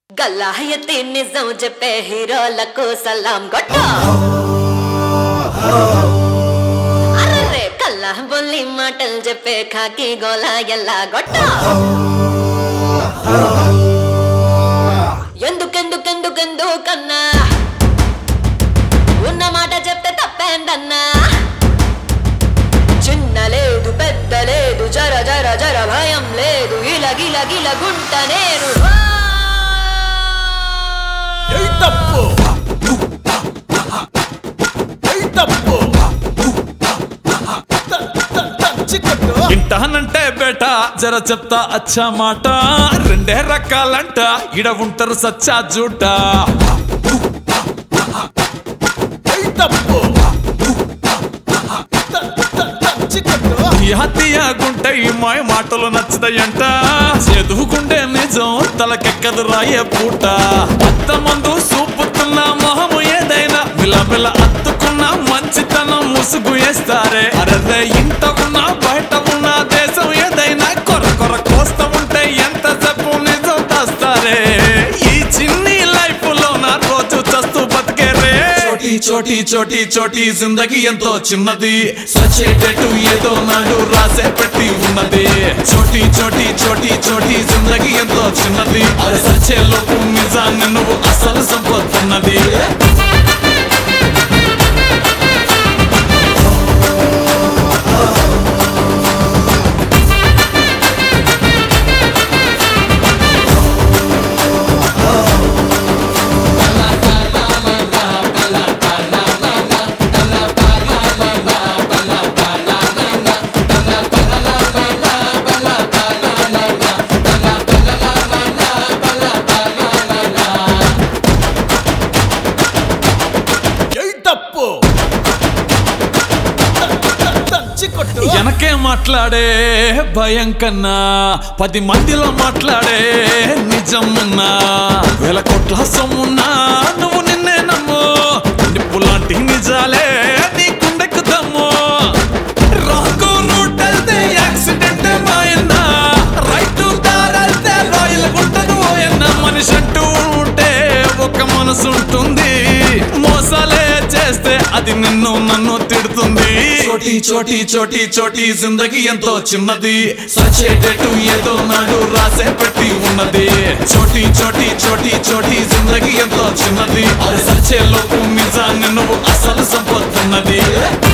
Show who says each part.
Speaker 1: గల్లాయతి నిజం చెప్పే హీరోలకు సలాం గొట్ట అర్రే కల్లా బొల్లి మాటలు చెప్పే ఖాకి గోలా ఎల్లా గొట్ట ఎందుకెందుకెందుకెందుకన్నా ఉన్న మాట చెప్తే తప్పేందన్నా చిన్న లేదు పెద్ద లేదు జర జర జర భయం లేదు ఇల గిల గిల గుంట నేను
Speaker 2: ఏయ్ తప్పు ఏయ్ తప్పు త- త- తంచికొట్టు. ఇంటానంటే బేట జర చెప్తా అచ్చా మాట రెండే రకాలంట ఇడ ఉంటారు సచ్చా జూట ఏయ్ తప్పు త- త- తంచికొట్టు. యహతియా గుంటె ఈ మాయ మాటలు నచ్చదయంట చదువుకుంటే నిజం తలకెక్కదు రాయే పూట అత్త మందు సూపుతున్న మొహము ఏదైనా బిలబిల అత్తుకున్న మంచితనం ముసుగు వేస్తారే అరే ఇంట ఉన్నా బయట ఉన్న దేశం ఏదైనా కొర కొర కోస్తా ఉంటే ఎంత చెప్పు నిజం దాస్తారే ఈ చిన్ని లైఫ్ లో నా రోజు చస్తూ బతికే రే చోటీ చోటీ చోటీ చోటీ జిందగీ ఎంతో చిన్నది సచేటట్టు ఏదో నాడు రాసే పెట్టి ఉన్నది చోటీ చోటీ చోటీ చోటీ జిందగీ ఎంతో చిన్నది అది సచే లోపు నిజాన్ని నువ్వు అసలు సంపొద్దున్నది ఏయ్ తప్పు వెనకే మాట్లాడే భయం కన్నా పది మందిలో మాట్లాడే నిజం ఉన్నా వేల కోట్ల సొమ్మున్నా నువ్వు నిన్నే నమ్ము నిప్పు లాంటి నిజాలే నీ గుండెకు దమ్ము రాంగో రూట్ వెళ్తే యాక్సిడెంట్ మాయన్నా రైట్ దారెళ్తే రాయల్ గుంటను ఓయన్న మనిషి అంటూ ఉంటే ఒక మనసు ఉంటుంది మోసాలే చేస్తే అది నిన్ను నన్ను తిడుతుంది చోటీ చోటీ చోటీ చోటీ జిందగీ ఎంతో చిన్నది సచేటట్టు ఏదో నాడు రాసే పెట్టి ఉన్నది చోటీ చోటీ చోటీ చోటీ జిందగీ ఎంతో చిన్నది అది సచే లోపు నిజాన్ని నువ్వు అసలు సంపొద్దున్నది